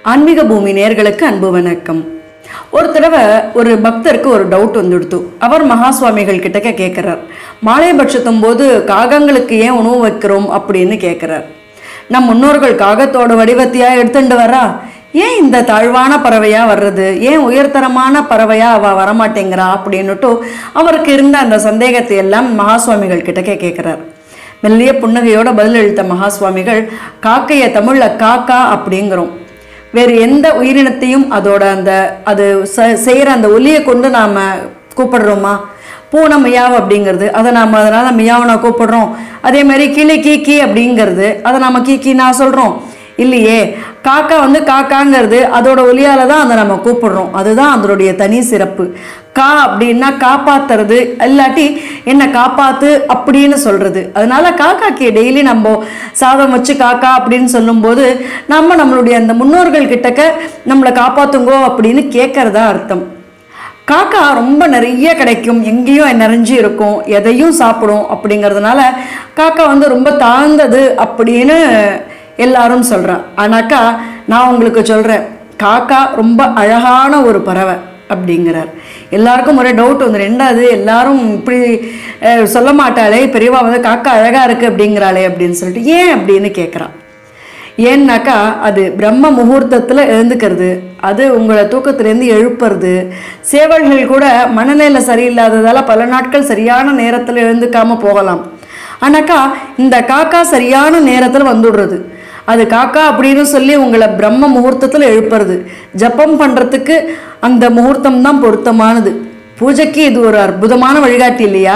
ஆன்மீக பூமி நேர்களுக்கு அன்பு வணக்கம் ஒரு தடவை ஒரு பக்தருக்கு ஒரு டவுட் வந்துடுத்து அவர் மகா சுவாமிகள் கிட்டக்க கேட்குறார் மாலைபட்சத்தும் போது காகங்களுக்கு ஏன் உணவு வைக்கிறோம் அப்படின்னு கேட்குறார் நம் முன்னோர்கள் காகத்தோட வடிவத்தையா எடுத்துட்டு வரா ஏன் இந்த தாழ்வான பறவையா வர்றது ஏன் உயர்தரமான பறவையா அவ வரமாட்டேங்கிறா அப்படின்னுட்டு அவருக்கு இருந்த அந்த சந்தேகத்தை எல்லாம் மகா சுவாமிகள் கிட்டக்க கேட்குறார் மெல்லிய புன்னகையோட பதில் அளித்த மகா சுவாமிகள் காக்கையை தமிழ்ல காக்கா அப்படிங்கிறோம் வேறு எந்த உயிரினத்தையும் அதோட அந்த அது ச- செய்யற அந்த ஒலியை கொண்டு நாம கூப்பிடுறோமா பூனை மியாவ் அப்படிங்கிறது அதை நாம் அதனால் மியாவனை கூப்பிடுறோம் அதே மாதிரி கிளி கீக்கி அப்படிங்கிறது அதை நாம் கீக்கி நான் சொல்கிறோம் இல்லையே காக்கா வந்து காக்காங்கிறது அதோட ஒலியால தான் அதை நம்ம கூப்பிடுறோம் அதுதான் அதனுடைய தனி சிறப்பு கா அப்படின்னா காப்பாத்துறது இல்லாட்டி என்ன காப்பாத்து அப்படின்னு சொல்றது அதனால காக்காக்கு டெய்லி நம்ம சாதம் வச்சு காக்கா அப்படின்னு சொல்லும்போது நம்ம நம்மளுடைய அந்த முன்னோர்கள் கிட்டக்க நம்மளை காப்பாத்துங்கோ அப்படின்னு கேட்கறதா அர்த்தம் காக்கா ரொம்ப நிறைய கிடைக்கும் எங்கேயும் நிறைஞ்சு இருக்கும் எதையும் சாப்பிடும் அப்படிங்கிறதுனால காக்கா வந்து ரொம்ப தாழ்ந்தது அப்படின்னு எல்லாரும் சொல்றா ஆனாக்கா நான் உங்களுக்கு சொல்றேன் காக்கா ரொம்ப அழகான ஒரு பறவை அப்படிங்கிறார் எல்லாருக்கும் ஒரே டவுட் வந்து ரெண்டாவது எல்லாரும் இப்படி அஹ், சொல்ல மாட்டாளே பெரியவா வந்து காக்கா அழகா இருக்கு அப்படிங்கிறாளே அப்படின்னு சொல்லிட்டு ஏன் அப்படின்னு கேட்குறான் ஏன்னாக்கா அது பிரம்ம முகூர்த்தத்தில் எழுந்துக்கிறது அது உங்களை தூக்கத்திலேருந்து எழுப்புறது சேவல்கள் கூட மனநிலை சரியில்லாததால் பல நாட்கள் சரியான நேரத்தில் எழுந்துக்காம போகலாம் ஆனாக்கா இந்த காக்கா சரியான நேரத்தில் வந்துடுறது அது காக்கா அப்படின்னு சொல்லி உங்களை பிரம்ம முகூர்த்தத்தில் எழுப்புறது ஜப்பம் பண்ணுறதுக்கு அந்த முகூர்த்தம் தான் பொருத்தமானது பூஜைக்கு இது ஒரு அற்புதமான வழிகாட்டி இல்லையா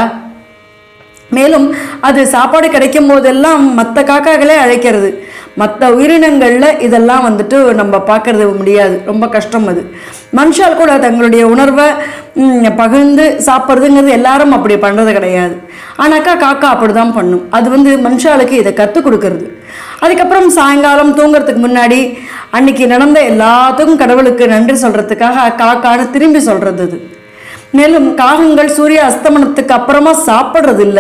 மேலும் அது சாப்பாடு கிடைக்கும் போதெல்லாம் மற்ற காக்காக்களே அழைக்கிறது மற்ற உயிரினங்களில் இதெல்லாம் வந்துட்டு நம்ம பார்க்கறது முடியாது ரொம்ப கஷ்டம் அது மனுஷால் கூட தங்களுடைய உணர்வை ம், பகிர்ந்து சாப்பிட்றதுங்கிறது எல்லாரும் அப்படி பண்ணுறது கிடையாது ஆனாக்கா காக்கா அப்படி தான் பண்ணும் அது வந்து மனுஷாளுக்கு இதை கற்றுக் கொடுக்கறது அதுக்கப்புறம் சாயங்காலம் தூங்குறதுக்கு முன்னாடி அன்னைக்கு நடந்த எல்லாத்துக்கும் கடவுளுக்கு நன்றி சொல்கிறதுக்காக காக்கான்னு திரும்பி சொல்கிறது அது மேலும் காகங்கள் சூரிய அஸ்தமனத்துக்கு அப்புறமா சாப்பிட்றது இல்லை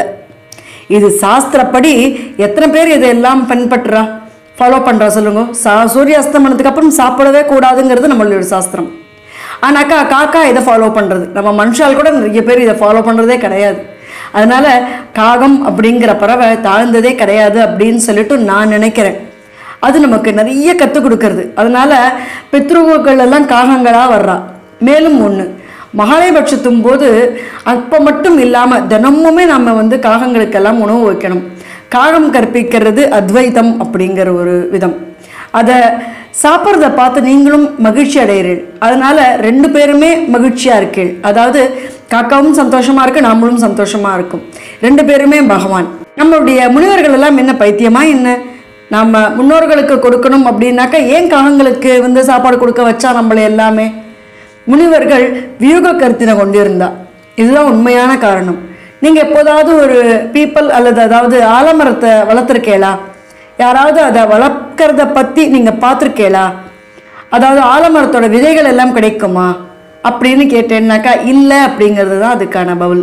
இது சாஸ்திரப்படி எத்தனை பேர் இதெல்லாம் பின்பற்றுறா ஃபாலோ பண்ணுறா சொல்லுங்க சா சூரிய அஸ்தமனத்துக்கு அப்புறம் சாப்பிடவே கூடாதுங்கிறது நம்மளுடைய சாஸ்திரம் ஆனாக்கா காக்கா இதை ஃபாலோ பண்ணுறது நம்ம மனுஷால் கூட நிறைய பேர் இதை ஃபாலோ பண்ணுறதே கிடையாது அதனால காகம் அப்படிங்கிற பறவை தாழ்ந்ததே கிடையாது அப்படின்னு சொல்லிட்டு நான் நினைக்கிறேன் அது நமக்கு நிறைய கற்றுக் கொடுக்கறது அதனால பித்ருக்கள் எல்லாம் காகங்களாக வர்றா மேலும் ஒன்று மகாலயபட்சத்தும் போது அப்போ மட்டும் இல்லாமல் தினமுமே நம்ம வந்து காகங்களுக்கெல்லாம் உணவு வைக்கணும் காகம் கற்பிக்கிறது அத்வைதம் அப்படிங்கிற ஒரு விதம் அதை சாப்பிட்றத பார்த்து நீங்களும் மகிழ்ச்சி அடைகிறீர்கள் அதனால ரெண்டு பேருமே மகிழ்ச்சியாக இருக்கீள் அதாவது காக்காவும் சந்தோஷமா இருக்கு நாமளும் சந்தோஷமா இருக்கும் ரெண்டு பேருமே பகவான் நம்மளுடைய முனிவர்கள் எல்லாம் என்ன பைத்தியமா என்ன நாம முன்னோர்களுக்கு கொடுக்கணும் அப்படின்னாக்கா ஏன் காகங்களுக்கு வந்து சாப்பாடு கொடுக்க வச்சா நம்மளை எல்லாமே முனிவர்கள் வியூக கருத்தினை கொண்டிருந்தா இதுதான் உண்மையான காரணம் நீங்க எப்போதாவது ஒரு பீப்பிள் அல்லது அதாவது ஆலமரத்தை வளர்த்துருக்கேளா யாராவது அதை வளர்க்கறத பத்தி நீங்க பார்த்துருக்கேளா அதாவது ஆலமரத்தோட விதைகள் எல்லாம் கிடைக்குமா அப்படின்னு கேட்டேன்னாக்கா இல்லை அப்படிங்கிறது தான் அதுக்கான பதில்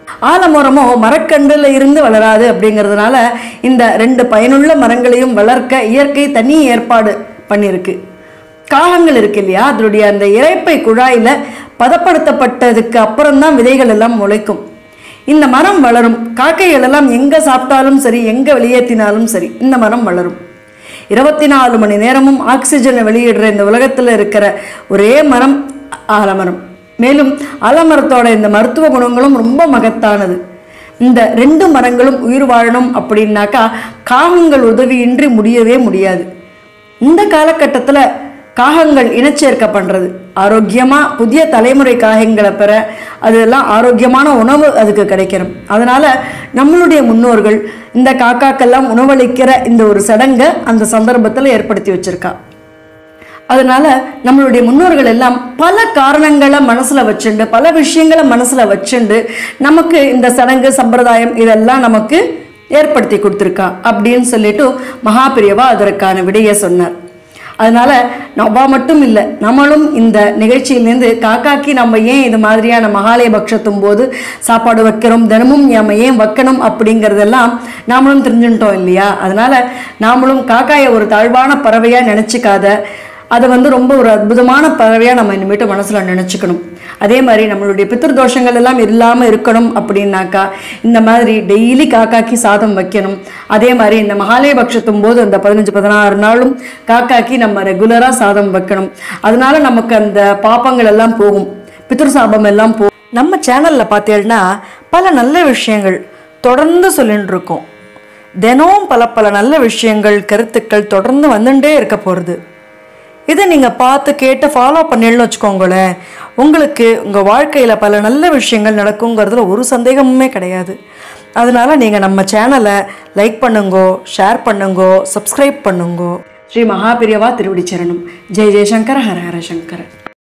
ஆலமரமோ மரக்கன்றுல இருந்து வளராது அப்படிங்கிறதுனால இந்த ரெண்டு பயனுள்ள மரங்களையும் வளர்க்க இயற்கை தனி ஏற்பாடு பண்ணியிருக்கு காகங்கள் இருக்கு இல்லையா அதனுடைய அந்த இரைப்பை குழாயில பதப்படுத்தப்பட்டதுக்கு அப்புறம் தான் விதைகள் எல்லாம் முளைக்கும் இந்த மரம் வளரும் காக்கைகள் எல்லாம் எங்க சாப்பிட்டாலும் சரி எங்க வெளியேற்றினாலும் சரி இந்த மரம் வளரும் இருபத்தி நாலு மணி நேரமும் ஆக்சிஜனை வெளியிடுற இந்த உலகத்தில் இருக்கிற ஒரே மரம் ஆலமரம் மேலும் ஆலமரத்தோட இந்த மருத்துவ குணங்களும் ரொம்ப மகத்தானது இந்த ரெண்டு மரங்களும் உயிர் வாழணும் அப்படின்னாக்கா காகங்கள் உதவியின்றி முடியவே முடியாது இந்த காலகட்டத்தில் காகங்கள் இனச்சேர்க்கை பண்ணுறது ஆரோக்கியமாக புதிய தலைமுறை காகங்களை பெற அதெல்லாம் ஆரோக்கியமான உணவு அதுக்கு கிடைக்கணும் அதனால் நம்மளுடைய முன்னோர்கள் இந்த காக்காக்கெல்லாம் உணவளிக்கிற இந்த ஒரு சடங்கை அந்த சந்தர்ப்பத்தில் ஏற்படுத்தி வச்சிருக்கா அதனால நம்மளுடைய முன்னோர்கள் எல்லாம் பல காரணங்களை மனசுல வச்சுண்டு பல விஷயங்களை மனசுல வச்சுண்டு நமக்கு இந்த சடங்கு சம்பிரதாயம் இதெல்லாம் நமக்கு ஏற்படுத்தி கொடுத்துருக்கா அப்படின்னு சொல்லிட்டு மகாபிரியவா அதற்கான விடையை சொன்னார் அதனால நவ்வா மட்டும் இல்லை நம்மளும் இந்த நிகழ்ச்சியிலேருந்து காக்காக்கி நம்ம ஏன் இது மாதிரியான மகாலய பட்சத்தும் போது சாப்பாடு வைக்கிறோம் தினமும் நம்ம ஏன் வைக்கணும் அப்படிங்கிறதெல்லாம் நாமளும் தெரிஞ்சுட்டோம் இல்லையா அதனால நாமளும் காக்காயை ஒரு தாழ்வான பறவையாக நினச்சிக்காத அதை வந்து ரொம்ப ஒரு அற்புதமான பறவையாக நம்ம இனிமேட்டு மனசில் நினச்சிக்கணும் அதே மாதிரி நம்மளுடைய பித்திருதோஷங்கள் எல்லாம் இல்லாமல் இருக்கணும் அப்படின்னாக்கா இந்த மாதிரி டெய்லி காக்காக்கி சாதம் வைக்கணும் அதே மாதிரி இந்த மகாலய பட்சத்தும் போது அந்த பதினஞ்சு பதினாறு நாளும் காக்காக்கி நம்ம ரெகுலராக சாதம் வைக்கணும் அதனால நமக்கு அந்த பாப்பங்கள் எல்லாம் போகும் பித்ரு சாபம் எல்லாம் போகும் நம்ம சேனலில் பார்த்தீங்கன்னா பல நல்ல விஷயங்கள் தொடர்ந்து சொல்லிட்டு இருக்கோம் தினம் பல பல நல்ல விஷயங்கள் கருத்துக்கள் தொடர்ந்து வந்துட்டே இருக்க போகிறது இதை நீங்கள் பார்த்து கேட்டு ஃபாலோ பண்ணிடணும்னு வச்சுக்கோங்களேன் உங்களுக்கு உங்கள் வாழ்க்கையில் பல நல்ல விஷயங்கள் நடக்குங்கிறதுல ஒரு சந்தேகமுமே கிடையாது அதனால் நீங்கள் நம்ம சேனலை லைக் பண்ணுங்கோ ஷேர் பண்ணுங்கோ சப்ஸ்கிரைப் பண்ணுங்கோ ஸ்ரீ மகாபிரியவா திருவடி சரணம் ஜெய் ஜெயசங்கர ஹர ஹர சங்கர